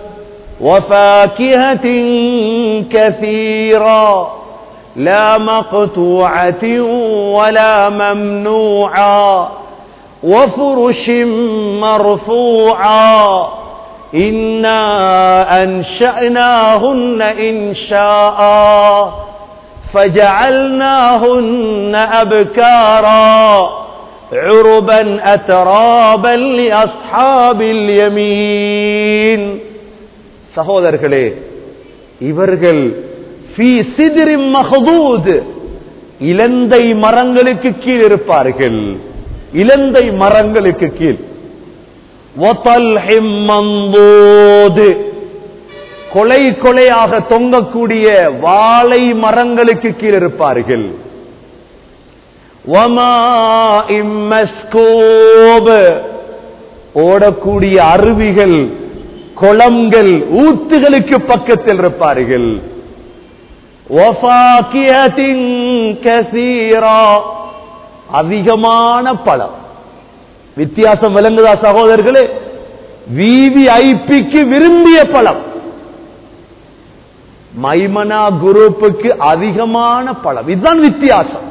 وفاكهة كثيرة لا مقطوعة ولا ممنوعة وفرش مرفوعة إنا أنشأناهن إنشاء فجعلناهن أبكارا عربا أترابا لأصحاب اليمين சகோதரர்களே இவர்கள் ஃபீ சிதிரிம் மஹதூத் இலந்தை மரங்களுக்கு கீழ் இருப்பார்கள் இலந்தை மரங்களுக்கு கீழ் வதல்ஹிம் மந்தூத் கொலை கொலையாக தொங்கக்கூடிய வாழை மரங்களுக்கு கீழ் இருப்பார்கள் வமாஇம் மஸ்கூப் ஓடக்கூடிய அருவிகள் குளங்கள் ஊத்துகளுக்கு பக்கத்தில் இருப்பார்கள் وَفَاكِهَةٍ كَثِيرًا அதிகமான பழம் வித்தியாசம் விளங்குதா சகோதரர்களே விவி ஐபிக்கு விரும்பிய பழம் மைமனா குரூப்புக்கு அதிகமான பழம் இதுதான் வித்தியாசம்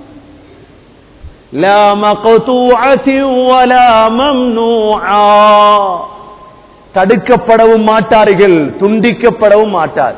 لا مقطوعة ولا ممنوعة தடுக்கப்படவும் மாட்டார்கள் துண்டிக்கப்படவும் மாட்டார்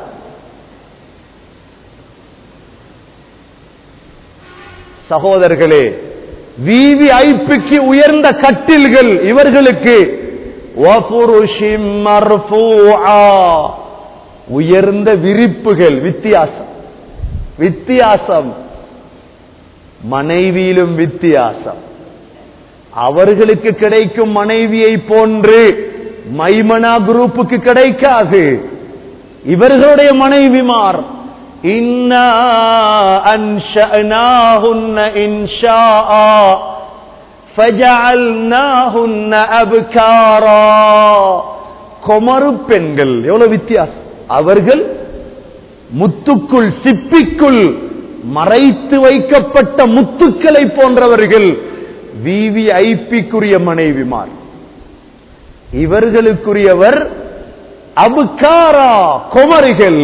சகோதரர்களே விவி ஐப்பிக்கு உயர்ந்த கட்டில்கள் இவர்களுக்கு வஃபுருஷிம் மர்ஃபூஆ. உயர்ந்த விரிப்புகள் வித்தியாசம் வித்தியாசம் மனைவியிலும் வித்தியாசம் அவர்களுக்கு கிடைக்கும் மனைவியை போன்று மைமனா குரூப்புக்கு கிடைக்காது இவர்களுடைய மனைவிமார் இன்னா அன்ஷஅனாஹுன்ன இன்ஷாஆ ஃபஜஅல்னாஹுன்ன அப்காரா குமரு பெண்கள் எவ்வளவு வித்தியாசம் அவர்கள் முத்துக்குள் சிப்பிக்குள் மறைத்து வைக்கப்பட்ட முத்துக்களை போன்றவர்கள் விவி ஐபிக்குரிய மனைவிமார் இவர்களுக்குரியவர் அபுக்காரா குமரிகள்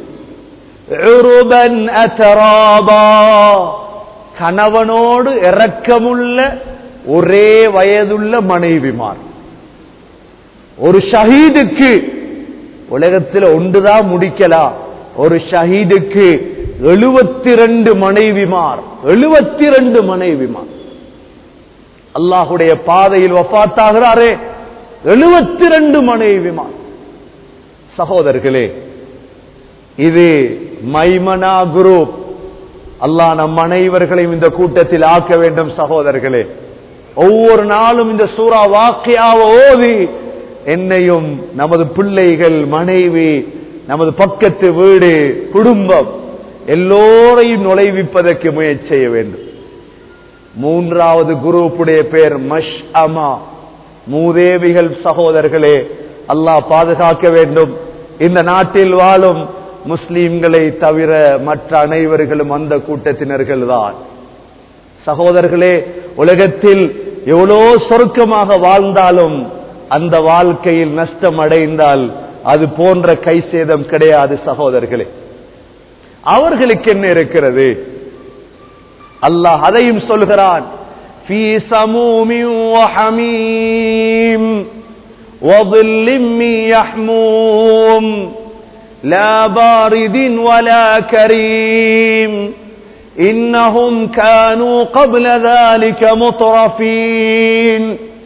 உருபன் அத்தராபா கணவனோடு இரக்கமுள்ள ஒரே வயதுள்ள மனைவிமார் ஒரு ஷஹீதுக்கு உலகத்தில் ஒன்றுதான் முடிக்கலாம் ஒரு ஷஹீதுக்கு எழுபத்தி ரெண்டு மனைவிமார் எழுபத்தி ரெண்டு மனைவிமார் அல்லாஹுடைய பாதையில் வஃத்தாகிறாரே எழுபத்தி ரெண்டு மனைவிமார் சகோதரர்களே இது மைமனா குரூப் அல்லாஹ் நம் அனைவர்களையும் இந்த கூட்டத்தில் ஆக்க வேண்டும் சகோதரர்களே ஒவ்வொரு நாளும் இந்த சூறா வாக்கியாவ ஓதி என்னையும் நமது பிள்ளைகள் மனைவி நமது பக்கத்து வீடு குடும்பம் எல்லோரையும் நுழைவிப்பதற்கு முயற்சி செய்ய வேண்டும் மூன்றாவது குரூப்புடைய பேர் மஷ் அமா மூதேவிகள் சகோதரர்களே அல்லாஹ் பாதுகாக்க வேண்டும் இந்த நாட்டில் வாழும் முஸ்லீம்களை தவிர மற்ற அனைவர்களும் அந்த கூட்டத்தினர்கள் தான் சகோதரர்களே உலகத்தில் எவ்வளோ சொருக்கமாக வாழ்ந்தாலும் அந்த வாழ்க்கையில் நஷ்டம் அடைந்தால் அது போன்ற கை சேதம் கிடையாது சகோதரர்களே அவர்களுக்கு என்ன இருக்கிறது அல்லாஹ் அதையும் சொல்கிறான் في سموم وحميم وظل من يحموم لا بارد ولا كريم إنهم كانوا قبل ذلك مطرفين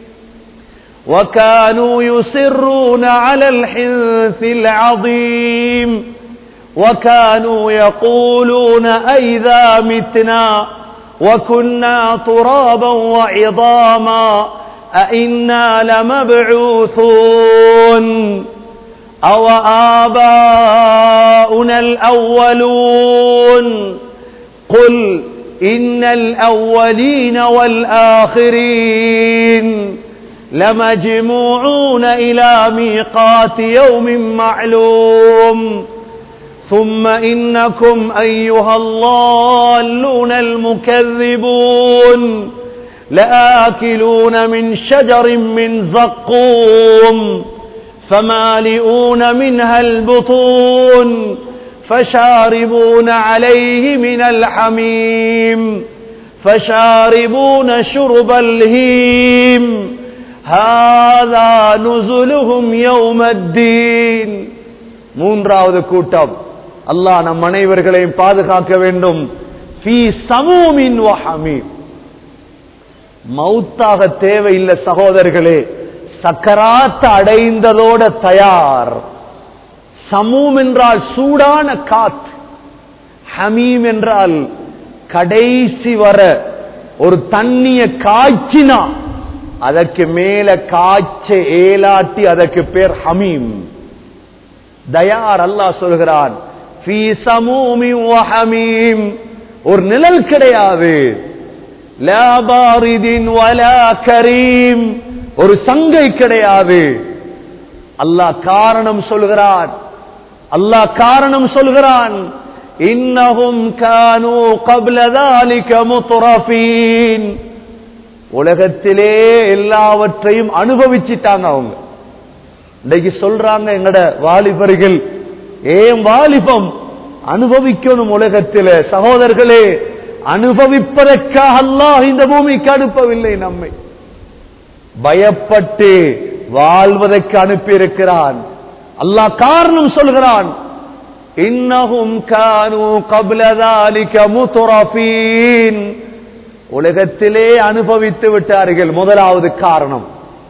وكانوا يصرون على الحنث العظيم وكانوا يقولون أئذا متنا وكنا ترابا وعظاما أئنا لمبعوثون أو آباؤنا الأولون قل إن الأولين والآخرين لمجموعون إلى ميقات يوم معلوم ثم إنكم أيها الضالون المكذبون لآكلون من شجر من زقوم فمالئون منها البطون فشاربون عليه من الحميم فشاربون شرب الهيم هذا نزلهم يوم الدين மூன்றாவது கூட்டம் அல்லாஹ் நம் அனைவர்களையும் பாதுகாக்க வேண்டும் ஃபீ சமூமின் வஹமீம் மௌத்தாக தேவையில்லை சகோதரர்களே சக்கராத்த அடைந்ததோட தயார் சமூம் என்றால் சூடான காத் ஹமீம் என்றால் கடைசி வர ஒரு தண்ணிய காய்ச்சினா அதற்கு மேல காய்ச்ச ஏலாட்டி அதற்கு பேர் ஹமீம் தயார் அல்லாஹ் சொல்கிறான் ஃபீ சமூமின் வஹமீம் ஒரு நிழல் கிடையாது லா பாரிதின் வலா கரீம் ஒரு சங்கை கிடையாது அல்லாஹ் காரணம் சொல்கிறான் அல்லாஹ் காரணம் சொல்கிறான் இன்னஹும் கானு قبل ذلك முத்ரஃபீன் உலகத்திலே எல்லாவற்றையும் அனுபவிச்சிட்டாங்க அவங்க இன்னைக்கு சொல்றாங்க எங்கட வாலிபர்கள் ஏன் வாலிபம் அனுபவிக்கணும் உலகத்தில சகோதரர்களே அனுபவிப்பதற்காக அல்லாஹ் இந்த பூமிக்கு அனுப்பவில்லை நம்மை பயப்பட்டு வாழ்வதற்கு அனுப்பியிருக்கிறான் அல்லாஹ் காரணம் சொல்கிறான் இன்னஹும் கானு قبل ذلك முத்ரஃபீன் உலகத்திலே அனுபவித்து விட்டார்கள் முதலாவது காரணம்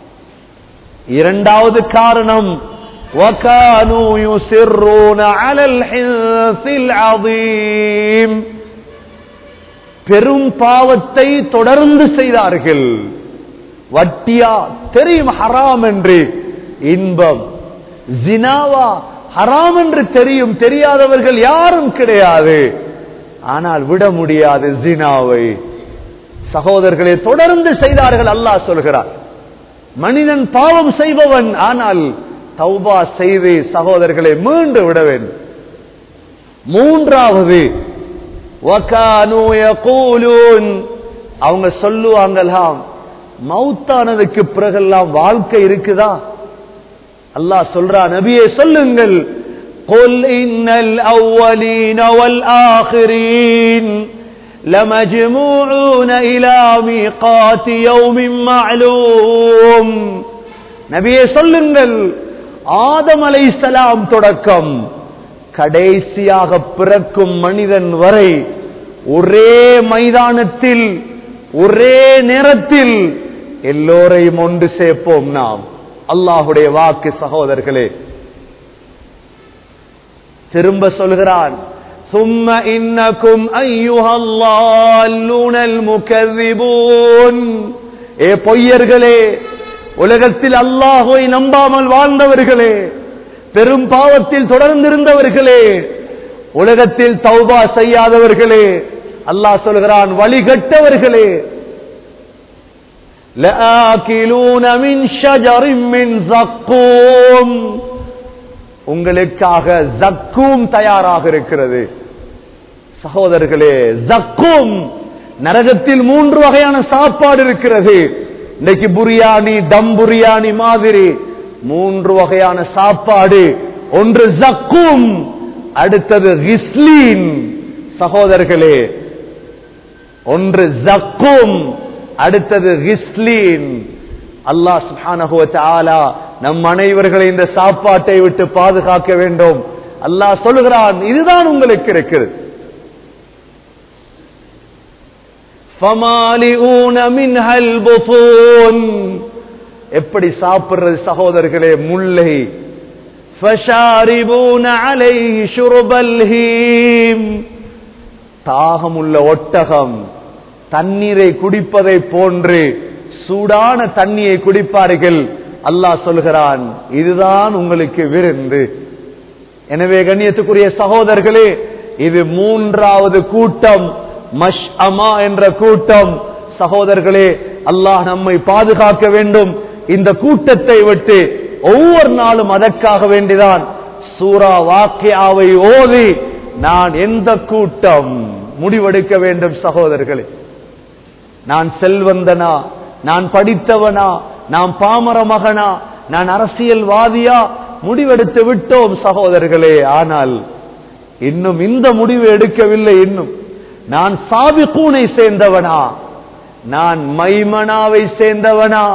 இரண்டாவது காரணம் وكانوا يسرون على الحنث العظيم பெரும் பாவத்தை தொடர்ந்து செய்தார்கள் வட்டியா தெரியும் ஹராம் என்று இன்பம் ஜினாவா ஹராம் என்று தெரியும் தெரியாதவர்கள் யாரும் கிடையாது ஆனால் விட முடியாது ஜினாவை சகோதரர்களை தொடர்ந்து செய்தார்கள் அல்லாஹ் சொல்கிறார் மனிதன் பாவம் செய்பவன் ஆனால் தௌபா செய்து சகோதரர்களை மீண்டு விட வேண்டும் மூன்றாவது وَكَانُوا يَقُولُونَ அவங்க சொல்லுவாங்களாம் மௌத்தானதுக்கு பிறகெல்லாம் வாழ்க்கை இருக்குதா அல்லாஹ் சொல்றா நபியே சொல்லுங்கள் قُلْ إِنَّ الْأَوَّلِينَ وَالْآخِرِينَ لَمَجْمُوعُونَ إِلَى مِيقَاتِ يَوْمٍ مَّعْلُومٍ நபியே சொல்லுங்கள் ஆதம் அலைஹிஸ்ஸலாம் தொடக்கம் கடைசியாக பிறக்கும் மனிதன் வரை ஒரே மைதானத்தில் ஒரே நேரத்தில் எல்லோரையும் ஒன்று சேர்ப்போம் நாம் அல்லாஹுடைய வாக்கு சகோதரர்களே திரும்ப சொல்கிறான் ثم إنكم أيها الضالون المكذبون ஏ பொய்யர்களே உலகத்தில் அல்லாஹுவை நம்பாமல் வாழ்ந்தவர்களே பெரும் பாவத்தில் தொடர்ந்திருந்தவர்களே உலகத்தில் தௌபா செய்யாதவர்களே அல்லாஹ் சொல்கிறான் வழிகட்டவர்களே لآكلون من شجر من زقوم உங்களுக்காக ஜக்கூம் தயாராக இருக்கிறது சகோதரர்களே ஜக்கும் நரகத்தில் மூன்று வகையான சாப்பாடு இருக்கிறது இன்னைக்கு புரியாணி தம் புரியாணி மாதிரி மூன்று வகையான சாப்பாடு ஒன்று ஜக்கும் அடுத்தது கிஸ்லீன் சகோதரர்களே ஒன்று ஜக்கும் அடுத்தது கிஸ்லீன் அல்லாஹ் சுப்ஹானஹு வ தஆலா நம் அனைவர்களை இந்த சாப்பாட்டை விட்டு பாதுகாக்க வேண்டும் அல்லாஹ் சொல்லுகிறான் இதுதான் உங்களுக்கு இருக்கிறது فَمَالِئُونَ مِنْهَا الْبُطُونَ எப்படி சாப்பிடுறது சகோதரர்களே முல்லை فَشَارِبُونَ عَلَيْهِ شُرْبَ الْهِيمِ தாகமுள்ள ஒட்டகம் தண்ணீரை குடிப்பதை போன்று சூடான தண்ணியை குடிப்பார்கள் அல்லாஹ் சொல்கிறான் இதுதான் உங்களுக்கு விருந்து எனவே கண்ணியத்துக்குரிய சகோதரர்களே இது மூன்றாவது கூட்டம் மஷ் அமா என்ற கூட்டம் சகோதரர்களே அல்லாஹ் நம்மை பாதுகாக்க வேண்டும் இந்த கூட்டத்தை விட்டு ஒவ்வொரு நாளும் அதற்காக வேண்டிதான் சூரா வாக்கியாவை ஓதி நான் எந்த கூட்டம் முடிவெடுக்க வேண்டும் சகோதரர்களே நான் செல்வந்தனா நான் படித்தவனா நான் பாமர மகனா நான் அரசியல்வாதியா முடிவெடுத்து விட்டோம் சகோதரர்களே ஆனால் இன்னும் இந்த முடிவு எடுக்கவில்லை இன்னும் நான் சாபிகூனை சேர்ந்தவனா நான் மைமனாவை சேர்ந்தவனா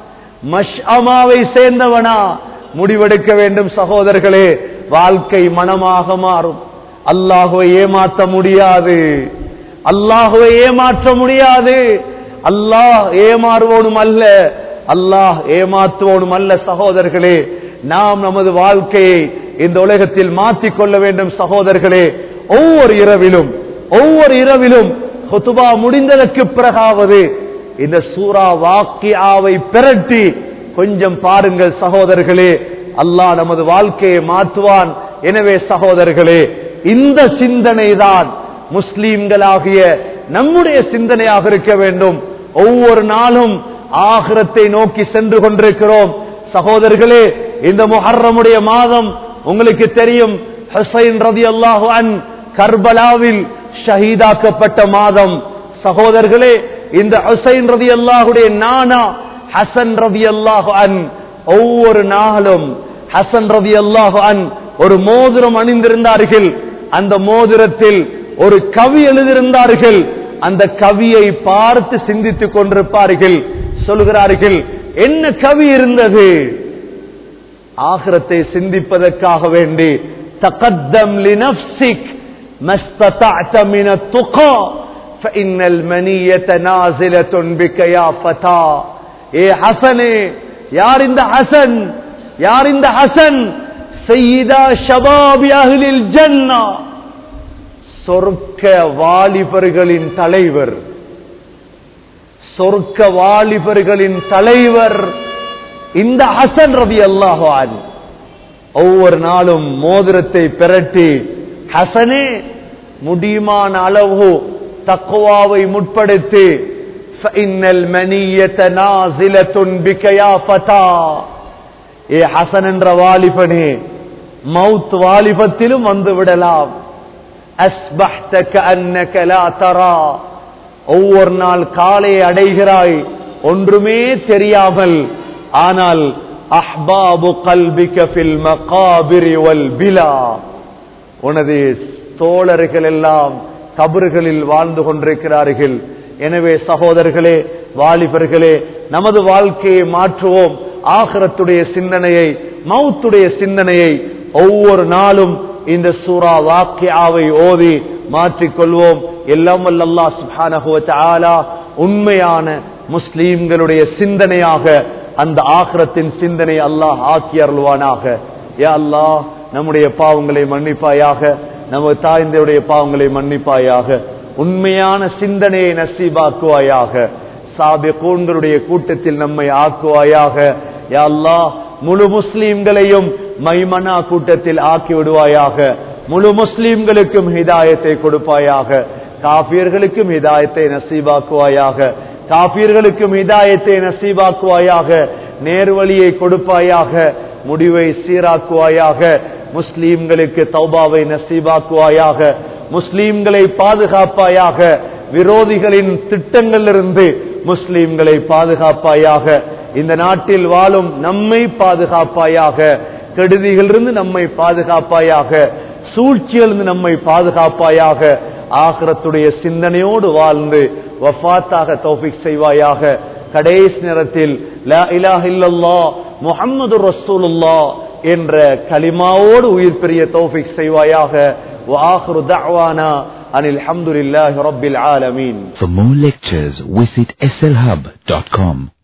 மஷ்அமாவை சேர்ந்தவனா முடிவெடுக்க வேண்டும் சகோதரர்களே வாழ்க்கை மனமாக மாறும் அல்லாஹுவை ஏமாற்ற முடியாது அல்லாஹுவை ஏமாற்ற முடியாது அல்லாஹ் ஏமாறுவோனும் அல்ல அல்லாஹ் ஏமாற்றுவோனும் அல்ல சகோதரர்களே நாம் நமது வாழ்க்கையை இந்த உலகத்தில் மாற்றிக் கொள்ள வேண்டும் சகோதரர்களே ஒவ்வொரு இரவிலும் ஒவ்வொரு இரவிலும் ஹுதுபா முடிந்ததற்கு பிறகாவது இந்த சூரா வாக்கியாவை பிரட்டி கொஞ்சம் பாருங்கள் சகோதரர்களே அல்லாஹ் நமது வாழ்க்கையை மாற்றுவான் எனவே சகோதரர்களே இந்த சிந்தனை தான் முஸ்லீம்களாகிய நம்முடைய சிந்தனையாக இருக்க வேண்டும் ஒவ்வொரு நாளும் ஆகிரத்தை நோக்கி சென்று கொண்டிருக்கிறோம் சகோதரர்களே இந்த முஹர்ரமுடைய மாதம் உங்களுக்கு தெரியும் ஹுசைன் ரதி அல்லாஹு அன் கர்பலாவில் ஷஹீதாக்கப்பட்ட மாதம் சகோதரர்களே இந்த ஹுசைன் ரதி அல்லாஹுடைய நானா ஹசன் ரதி அல்லாஹு அன் ஒவ்வொரு நாளும் ஹசன் ரதி அல்லாஹு அன் ஒரு மோதிரம் அணிந்திருந்தார்கள் அந்த மோதிரத்தில் ஒரு கவி எழுதியிருந்தார்கள் அந்த கவியை பார்த்து சிந்தித்துக் கொண்டிருப்பார்கள் சொல்கிறார்கள் என்ன கவி இருந்தது ஆகிரத்தை சிந்திப்பதற்காக வேண்டி தகத்தம் லினப்சிக் مستطعت من التقى فإن المنية نازلة بك يا فتى ஏ ஹசனே யார் இந்த ஹசன் யார் இந்த ஹசன் சையீதா ஷபாபி அஹ்லில் ஜன்னா சொர்க்க வாலிபர்களின் தலைவர் சொர்க்க வாலிபர்களின் தலைவர் இந்த ஹசன் ரவி அல்லாஹான் ஒவ்வொரு நாளும் மோதிரத்தை பிரட்டி ஹசனே முடியுமான அளவு தக்குவாவை முற்படுத்தி فإن المنية نازلة بك يا فتى ஏ ஹசன் என்ற வாலிபனே மவுத் வாலிபத்திலும் வந்து விடலாம் அஸ்பஹ்த கஅன்னக லா தரா ஒவ்வொரு நாள் காலை அடைகிறாய் ஒன்றுமே தெரியாமல் ஆனால் அஹ்பாபு கல்பிக ஃபில் மகாபிரி வல் பிலா உனது தோழர்கள் எல்லாம் கபறுகளில் வாழ்ந்து கொண்டிருக்கிறார்கள் எனவே சகோதரர்களே வாலிபர்களே நமது வாழ்க்கையை மாற்றுவோம் ஆகரத்துடைய சிந்தனையை மவுத்துடைய சிந்தனையை ஒவ்வொரு நாளும் இந்த சூரா வாக்கியாவை ஓதி மாற்றிக்கொள்வோம் எல்லாம் வல்லல்லா சுப்ஹானஹு வ தஆலா உண்மையான முஸ்லீம்களுடைய சிந்தனையாக அந்த ஆகிரத்தின் சிந்தனை அல்லாஹ் ஆக்கி அருள்வானாக யா அல்லாஹ் நம்முடைய பாவங்களை மன்னிப்பாயாக நமது தாய்ந்தருடைய பாவங்களை மன்னிப்பாயாக உண்மையான சிந்தனையை நசீபாக்குவாயாக சாபிகூன்களுடைய கூட்டத்தில் நம்மை ஆக்குவாயாக யா அல்லாஹ் முழு முஸ்லீம்களையும் மைமனா கூட்டத்தில் ஆக்கி விடுவாயாக முழு முஸ்லீம்களுக்கும் ஹிதாயத்தை கொடுப்பாயாக காபியர்களுக்கும் ஹிதாயத்தை நசீபாக்குவாயாக காபீர்களுக்கும் இதாயத்தை நசீபாக்குவாயாக நேர்வழியை கொடுப்பாயாக முடிவை சீராக்குவாயாக முஸ்லீம்களுக்கு தௌபாவை நசீபாக்குவாயாக முஸ்லீம்களை பாதுகாப்பாயாக விரோதிகளின் திட்டங்களிலிருந்து முஸ்லீம்களை பாதுகாப்பாயாக இந்த நாட்டில் வாழும் நம்மை பாதுகாப்பாயாக கெடுதிகளிலிருந்து நம்மை பாதுகாப்பாயாக சூழ்ச்சியிலிருந்து நம்மை பாதுகாப்பாயாக ஆகிரத்துடைய சிந்தனையோடு வாழ்ந்து வஃபாத்தாக தௌஃபிக் செய்வாயாக கடைசி நேரத்தில் லா இலாஹ இல்லல்லாஹ் முஹம்மது ரசூலுல்லாஹ் என்ற கலிமாவோடு உயிர் பெரிய தௌஃபிக் செய்வாயாக وآخر دعوانا أن الحمد لله رب العالمين For more lectures, visit slhub.com.